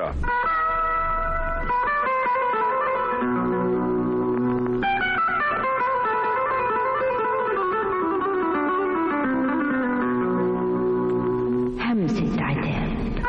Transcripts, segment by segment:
القاهرة همسة عتاب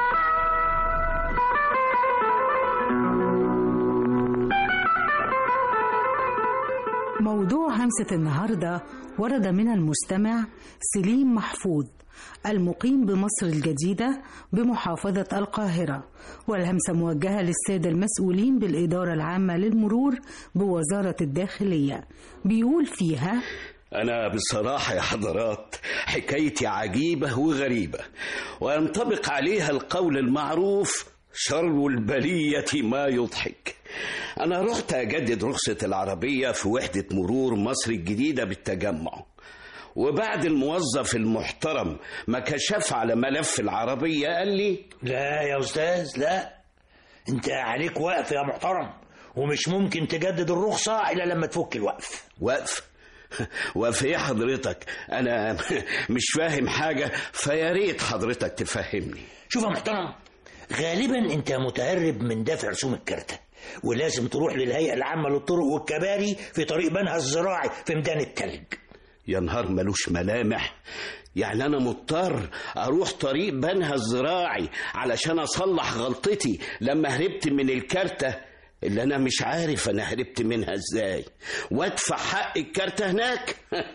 موضوع همسة النهاردة ورد من المستمع سليم محفوظ المقيم بمصر الجديدة بمحافظة القاهرة والهمسة موجهة للسادة المسؤولين بالإدارة العامة للمرور بوزارة الداخلية بيقول فيها أنا بصراحة يا حضرات حكايتي عجيبة وغريبة وينطبق عليها القول المعروف شر البلية ما يضحك أنا رحت أجدد رخصة العربية في وحدة مرور مصر الجديدة بالتجمع وبعد الموظف المحترم ما كشف على ملف العربية قال لي لا يا أستاذ لا أنت عليك وقف يا محترم ومش ممكن تجدد الرخصة إلا لما تفك الوقف وقف وقف ايه حضرتك انا مش فاهم حاجة فيا ريت حضرتك تفهمني شوف يا محترم غالبا أنت متهرب من دفع رسوم الكارتة ولازم تروح للهيئة العامة للطرق والكباري في طريق بنها الزراعي في ميدان التلج يا نهار ملوش ملامح يعني انا مضطر اروح طريق بنها الزراعي علشان اصلح غلطتي لما هربت من الكارتة اللي انا مش عارف انا هربت منها ازاي وادفع حق الكارتة هناك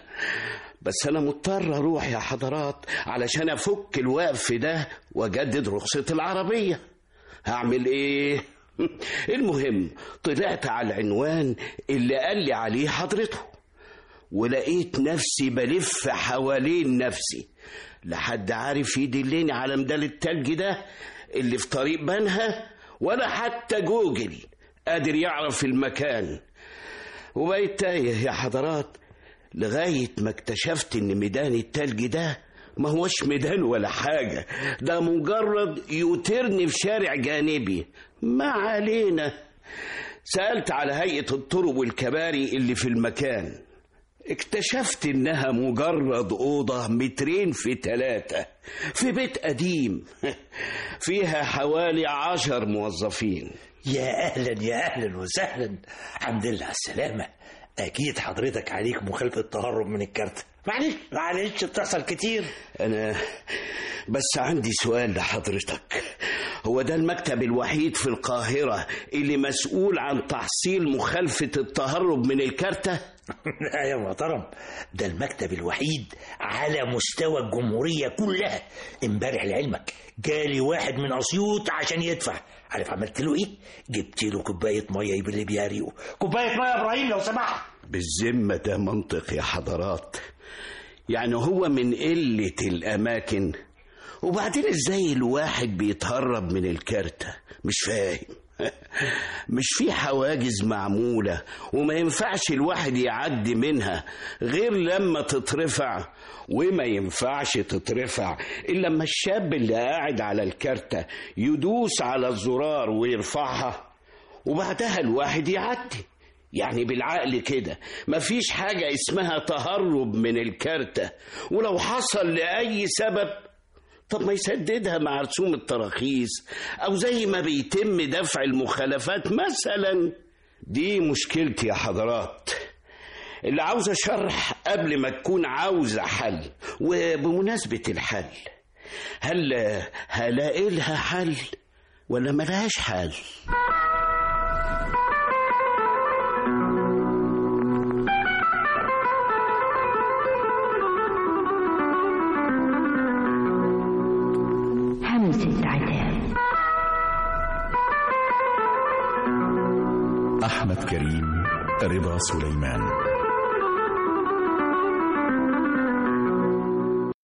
بس انا مضطر اروح يا حضرات علشان افك الوقف ده واجدد رخصة العربية هعمل ايه المهم طلعت على العنوان اللي قال لي عليه حضرته ولقيت نفسي بلف حوالين نفسي لحد عارف يدلني على مدال التلج ده اللي في طريق بنها ولا حتى جوجل قادر يعرف المكان وبقيت تايه يا حضرات لغاية ما اكتشفت ان ميدان التلج ده ما هوش ميدان ولا حاجة ده مجرد يوترني في شارع جانبي ما علينا سألت على هيئة الطرق والكباري اللي في المكان اكتشفت انها مجرد اوضة مترين في تلاتة في بيت قديم فيها حوالي عشر موظفين يا أهلا يا أهلا وسهلا الحمد لله على السلامة أكيد حضرتك عليك مخالفة تهرب من الكارت معلش معلش بتحصل كتير انا بس عندي سؤال لحضرتك هو ده المكتب الوحيد في القاهرة اللي مسؤول عن تحصيل مخالفة التهرب من الكارتة لا يا محترم ده المكتب الوحيد على مستوى الجمهورية كلها امبارح لعلمك جالي واحد من أسيوط عشان يدفع عارف عملت له ايه جبت له كوباية مية يبل بيها ريقه كوباية مية يا إبراهيم لو سمحت بالذمة ده منطق يا حضرات يعني هو من قلة الأماكن وبعدين ازاي الواحد بيتهرب من الكارتة مش فاهم مش في حواجز معمولة وما ينفعش الواحد يعدي منها غير لما تترفع وما ينفعش تترفع إلا لما الشاب اللي قاعد على الكارتة يدوس على الزرار ويرفعها وبعدها الواحد يعدي يعني بالعقل كده مفيش حاجة اسمها تهرب من الكارتة ولو حصل لأي سبب طب ما يسددها مع رسوم التراخيص أو زي ما بيتم دفع المخالفات مثلا دي مشكلتي يا حضرات اللي عاوزة شرح قبل ما تكون عاوزة حل وبمناسبة الحل هل هلاقي لها حل ولا ملهاش حل همسة عتاب أحمد كريم رضا سليمان